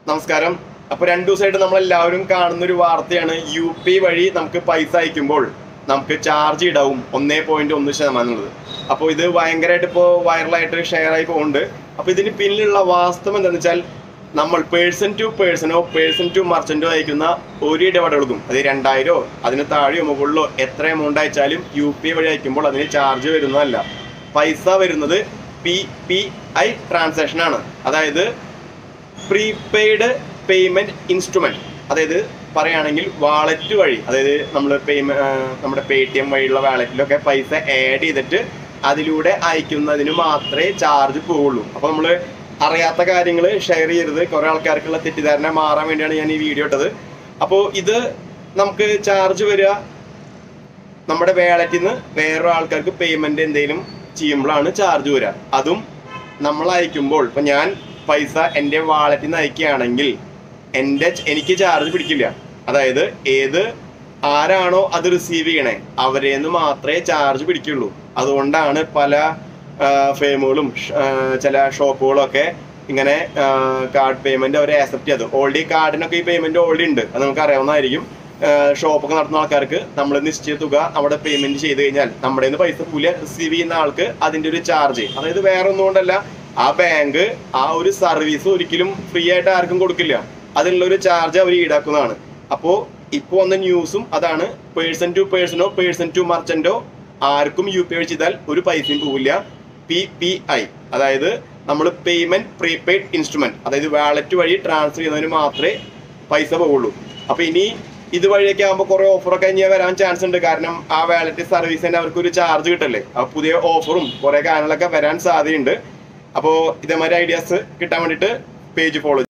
നമസ്കാരം അപ്പൊ രണ്ടു ദിവസമായിട്ട് നമ്മൾ എല്ലാവരും കാണുന്ന ഒരു വാർത്തയാണ് യു പി വഴി നമുക്ക് പൈസ അയക്കുമ്പോൾ നമുക്ക് ചാർജ് ഇടാവും ഒന്നേ പോയിന്റ് ഒന്ന് ശതമാനം എന്നുള്ളത് അപ്പോൾ ഇത് ഭയങ്കരമായിട്ട് ഇപ്പോൾ വൈറലായിട്ട് ഷെയർ ആയി പോകുന്നുണ്ട് അപ്പോൾ ഇതിന് പിന്നിലുള്ള വാസ്തവം എന്താണെന്ന് വെച്ചാൽ നമ്മൾ പേഴ്സൺ ടു പേഴ്സണോ പേഴ്സൺ ടു മർച്ചന്റോ അയക്കുന്ന ഒരു ഇടപാടുകളും അത് രണ്ടായിരോ അതിന് താഴെയോ മുകളിലോ എത്ര എമൗണ്ട് അയച്ചാലും യു പി വഴി അയക്കുമ്പോൾ അതിന് ചാർജ് വരുന്നതല്ല പൈസ വരുന്നത് പി പി ഐ ട്രാൻസാക്ഷൻ ആണ് അതായത് പ്രീപെയ്ഡ് പേയ്മെന്റ് ഇൻസ്ട്രുമെന്റ് അതായത് പറയുകയാണെങ്കിൽ വാളറ്റ് വഴി അതായത് നമ്മൾ പേയ്മെന്റ് നമ്മുടെ പേ ടി എം വഴിയുള്ള വാളറ്റിലൊക്കെ പൈസ ആഡ് ചെയ്തിട്ട് അതിലൂടെ അയക്കുന്നതിന് മാത്രമേ ചാർജ് പോവുള്ളൂ അപ്പോൾ നമ്മൾ അറിയാത്ത കാര്യങ്ങൾ ഷെയർ ചെയ്യരുത് കുറേ ആൾക്കാർക്കുള്ള തെറ്റിദ്ധാരണ മാറാൻ വേണ്ടിയാണ് ഞാൻ ഈ വീഡിയോ ഇട്ടത് അപ്പോൾ ഇത് നമുക്ക് ചാർജ് വരിക നമ്മുടെ വാലറ്റിൽ നിന്ന് വേറൊരു ആൾക്കാർക്ക് പേയ്മെന്റ് എന്തെങ്കിലും ചെയ്യുമ്പോഴാണ് ചാർജ് വരിക അതും നമ്മൾ അയക്കുമ്പോൾ ഇപ്പൊ ഞാൻ പൈസ എൻ്റെ വാലറ്റിൽ നിന്ന് അയക്കുകയാണെങ്കിൽ എൻ്റെ എനിക്ക് ചാർജ് പിടിക്കില്ല അതായത് ഏത് ആരാണോ അത് റിസീവ് ചെയ്യണേ അവരേന്ന് മാത്രമേ ചാർജ് പിടിക്കുള്ളൂ അതുകൊണ്ടാണ് പല ഫേമുകളും ചില ഷോപ്പുകളും ഒക്കെ ഇങ്ങനെ കാർഡ് പേയ്മെന്റ് അവരെ ആക്സെപ്റ്റ് ചെയ്തു ഓൾറെഡി കാർഡിനൊക്കെ ഈ പേയ്മെന്റ് ഓൾറെഡി ഉണ്ട് അത് നമുക്ക് അറിയാവുന്നതായിരിക്കും ഷോപ്പൊക്കെ നടത്തുന്ന ആൾക്കാർക്ക് നമ്മൾ നിശ്ചിത തുക അവിടെ പേയ്മെന്റ് ചെയ്ത് കഴിഞ്ഞാൽ നമ്മുടെ നിന്ന് പൈസ കൂലി റിസീവ് ചെയ്യുന്ന ആൾക്ക് അതിന്റെ ഒരു ചാർജ് അതായത് വേറെ ഒന്നും കൊണ്ടല്ല ആ ബാങ്ക് ആ ഒരു സർവീസ് ഒരിക്കലും ഫ്രീ ആയിട്ട് ആർക്കും കൊടുക്കില്ല അതിനുള്ള ഒരു ചാർജ് അവർ ഈടാക്കുന്നതാണ് അപ്പോ ഇപ്പോൾ വന്ന ന്യൂസും അതാണ് പേഴ്സൺ ടു പേഴ്സണോ പേഴ്സൺ ടു മർച്ചന്റോ ആർക്കും യു പി ഐ ചെയ്താൽ ഒരു പൈസയും പോവില്ല പി പി ഐ അതായത് നമ്മൾ പേയ്മെന്റ് പ്രീപെയ്ഡ് ഇൻസ്ട്രുമെന്റ് അതായത് വാലറ്റ് വഴി ട്രാൻസ്ഫർ ചെയ്യുന്നതിന് മാത്രമേ പൈസ പോവുള്ളൂ അപ്പൊ ഇനി ഇതുവഴിയൊക്കെ ആകുമ്പോൾ കുറെ ഓഫറൊക്കെ ഇനി വരാൻ ചാൻസ് ഉണ്ട് കാരണം ആ വാലറ്റ് സർവീസിന് അവർക്ക് ഒരു ചാർജ് കിട്ടല്ലേ ആ പുതിയ ഓഫറും കുറെ കാര്യങ്ങളൊക്കെ വരാൻ സാധ്യതയുണ്ട് അപ്പോൾ ഇതേമാതിരി ഐഡിയാസ് കിട്ടാൻ വേണ്ടിയിട്ട് പേജ് ഫോളോ